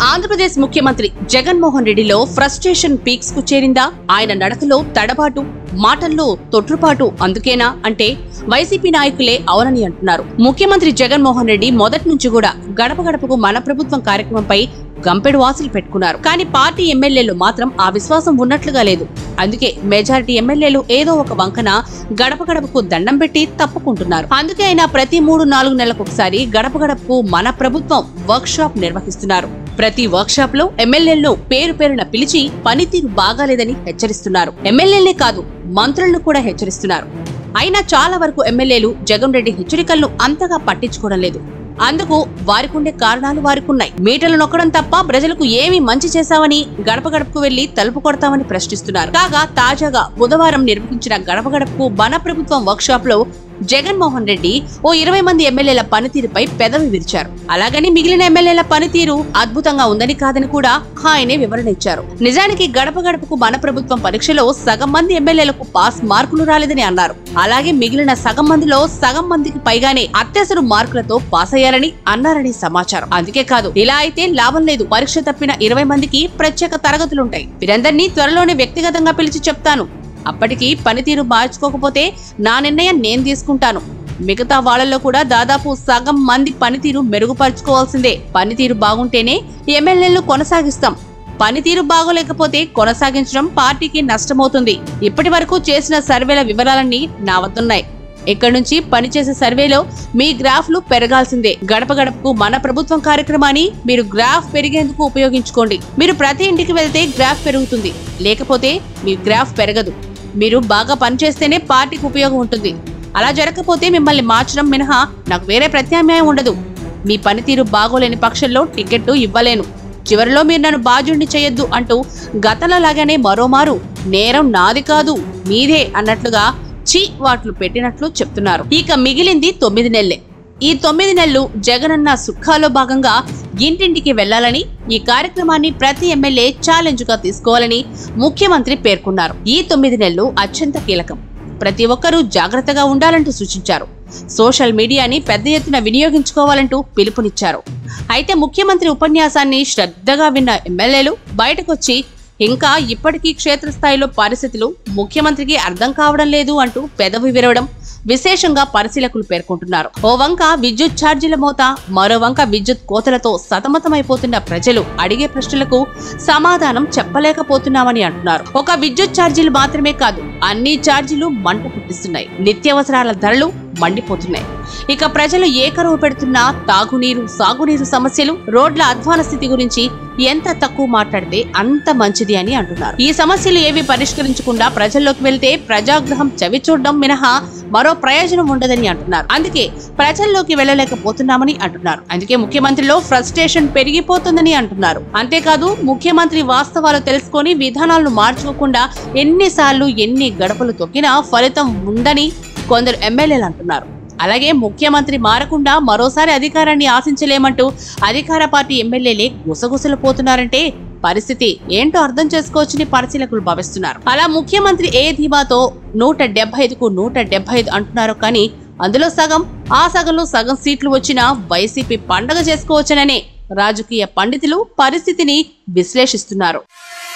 ఆంధ్రప్రదేశ్ ముఖ్యమంత్రి Jaganmohan రెడ్డిలో frustration peaks కు చేరిందా ఆయన నడకలో తడబాటు మాటల్లో తొట్రుపాటు అందుకేనా అంటే వైసీపీ నాయకులే అవునని అంటున్నారు ముఖ్యమంత్రి జగన్మోహన్ రెడ్డి మొదటి నుంచి కూడా గడప గడపకు మన ప్రభుత్వం కార్యక్రమంపై గంపెడు వాసులు పెట్టుకున్నారు కానీ పార్టీ ఎమ్మెల్యేలు మాత్రం ఆ విశ్వాసం ఉన్నట్లుగా లేదు అందుకే మెజారిటీ ఎమ్మెల్యేలు ఏదో ఒక వంకన గడప గడపకు దండం పెట్టి తప్పుకుంటున్నారు అందుకే ఆయన ప్రతి మూడు నాలుగు నెలలకు ఒకసారి గడప గడపకు మన ప్రభుత్వం వర్క్ షాప్ నిర్వహిస్తున్నారు ప్రతి వర్క్ షాప్ లో ఎమ్మెల్యేలను పేరు పేరున పిలిచి పనితీరు బాగాలేదని హెచ్చరిస్తున్నారు ఎమ్మెల్యేలే కాదు మంత్రులను కూడా హెచ్చరిస్తున్నారు అయినా చాలా వరకు ఎమ్మెల్యేలు జగన్ రెడ్డి హెచ్చరికలను అంతగా పట్టించుకోవడం లేదు అందుకు వారికుండే కారణాలు వారికున్నాయి మీటర్లు నొక్కడం తప్ప ప్రజలకు ఏమి మంచి చేశామని గడప గడపకు వెళ్లి తలుపు కొడతామని ప్రశ్నిస్తున్నారు కాగా తాజాగా బుధవారం నిర్వహించిన గడప గడపకు మన ప్రభుత్వం వర్క్ షాప్ లో జగన్మోహన్ రెడ్డి ఓ ఇరవై మంది ఎమ్మెల్యేల పనితీరుపై పెదవి విరిచారు అలాగని మిగిలిన ఎమ్మెల్యేల పనితీరు అద్భుతంగా ఉందని కాదని కూడా ఆయనే వివరణ ఇచ్చారు నిజానికి గడప గడపకు మన ప్రభుత్వం పరీక్షలో సగం మంది ఎమ్మెల్యేలకు పాస్ మార్కులు రాలేదని అన్నారు అలాగే మిగిలిన సగం మందిలో సగం మందికి పైగానే అత్యవసర మార్కులతో పాస్ అయ్యారని అన్నారని సమాచారం అందుకే కాదు ఇలా అయితే లాభం లేదు పరీక్ష తప్పిన ఇరవై మందికి ప్రత్యేక తరగతులుంటాయి వీరందరినీ త్వరలోనే వ్యక్తిగతంగా పిలిచి చెప్తాను అప్పటికి పనితీరు మార్చుకోకపోతే నా నిర్ణయం నేను తీసుకుంటాను మిగతా వాళ్ళల్లో కూడా దాదాపు సగం మంది పనితీరు మెరుగుపరుచుకోవాల్సిందే పనితీరు బాగుంటేనే ఎమ్మెల్యేలను కొనసాగిస్తాం పనితీరు బాగోలేకపోతే కొనసాగించడం పార్టీకి నష్టమవుతుంది ఇప్పటి వరకు చేసిన సర్వేల వివరాలన్నీ నా వద్దున్నాయి ఇక్కడి నుంచి పనిచేసే సర్వేలో మీ గ్రాఫ్లు పెరగాల్సిందే గడప గడపకు మన ప్రభుత్వం కార్యక్రమాన్ని మీరు గ్రాఫ్ పెరిగేందుకు ఉపయోగించుకోండి మీరు ప్రతి ఇంటికి వెళ్తే గ్రాఫ్ పెరుగుతుంది లేకపోతే మీ గ్రాఫ్ పెరగదు మీరు బాగా పనిచేస్తేనే పార్టీకి ఉపయోగం ఉంటుంది అలా జరగకపోతే మిమ్మల్ని మార్చడం మినహా నాకు వేరే ప్రత్యామ్నాయం ఉండదు మీ పనితీరు బాగోలేని పక్షంలో టికెట్టు ఇవ్వలేను చివరిలో మీరు నన్ను బాధ్యుడిని చేయొద్దు అంటూ గతంలో లాగానే మరోమారు నేరం నాది కాదు మీదే అన్నట్లుగా చీ వాట్లు పెట్టినట్లు చెప్తున్నారు ఇక మిగిలింది తొమ్మిది నెలలే ఈ తొమ్మిది నెలలు జగనన్న సుఖాలో భాగంగా ఇంటింటికి వెళ్లాలని ఈ కార్యక్రమాన్ని ప్రతి ఎమ్మెల్యే ఛాలెంజ్ గా తీసుకోవాలని ముఖ్యమంత్రి పేర్కొన్నారు ఈ తొమ్మిది నెలలు అత్యంత కీలకం ప్రతి ఒక్కరూ జాగ్రత్తగా ఉండాలంటూ సూచించారు సోషల్ మీడియాని పెద్ద ఎత్తున వినియోగించుకోవాలంటూ పిలుపునిచ్చారు అయితే ముఖ్యమంత్రి ఉపన్యాసాన్ని శ్రద్ధగా విన్న ఎమ్మెల్యేలు బయటకొచ్చి ఇంకా ఇప్పటికీ క్షేత్రస్థాయిలో పరిస్థితులు ముఖ్యమంత్రికి అర్థం కావడం లేదు అంటూ పెదవి విరవడం విశేషంగా పరిశీలకులు పేర్కొంటున్నారు ఓ వంక విద్యుత్ ఛార్జీల మోత మరో వంక విద్యుత్ కోతలతో సతమతమైపోతున్న ప్రజలు అడిగే ప్రశ్నలకు సమాధానం చెప్పలేకపోతున్నామని అంటున్నారు ఒక విద్యుత్ ఛార్జీలు మాత్రమే కాదు అన్ని ఛార్జీలు మంట పుట్టిస్తున్నాయి నిత్యావసరాల ధరలు మండిపోతున్నాయి ఇక ప్రజలు ఏ కరువు పెడుతున్నా తాగునీరు సాగునీరు సమస్యలు రోడ్ల అధ్వాన స్థితి గురించి ఎంత తక్కువ మాట్లాడితే అంత మంచిది అని అంటున్నారు ఈ సమస్యలు ఏవి పరిష్కరించకుండా ప్రజల్లోకి వెళ్తే ప్రజాగ్రహం చవి చూడడం మినహా మరో ప్రయోజనం ఉండదని అంటున్నారు అందుకే ప్రజల్లోకి వెళ్ళలేకపోతున్నామని అంటున్నారు అందుకే ముఖ్యమంత్రిలో ఫ్రస్ట్రేషన్ పెరిగిపోతుందని అంటున్నారు అంతేకాదు ముఖ్యమంత్రి వాస్తవాలు తెలుసుకొని విధానాలను మార్చుకోకుండా ఎన్నిసార్లు ఎన్ని గడపలు తొక్కినా ఫలితం ఉందని కొందరు ఎమ్మెల్యేలు అంటున్నారు అలాగే ముఖ్యమంత్రి మారకుండా మరోసారి అధికారాన్ని ఆశించలేమంటూ అధికార పార్టీ ఎమ్మెల్యేలే గుసగుసలు పోతున్నారంటే పరిస్థితి ఏంటో అర్థం చేసుకోవచ్చని పరిశీలకులు భావిస్తున్నారు అలా ముఖ్యమంత్రి ఏ ధీమాతో నూట డెబ్బై ఐదుకు నూట డెబ్బై ఐదు అంటున్నారు కానీ అందులో సగం ఆ సగంలో సగం సీట్లు వచ్చినా వైసీపీ పండగ చేసుకోవచ్చననే రాజకీయ పండితులు పరిస్థితిని విశ్లేషిస్తున్నారు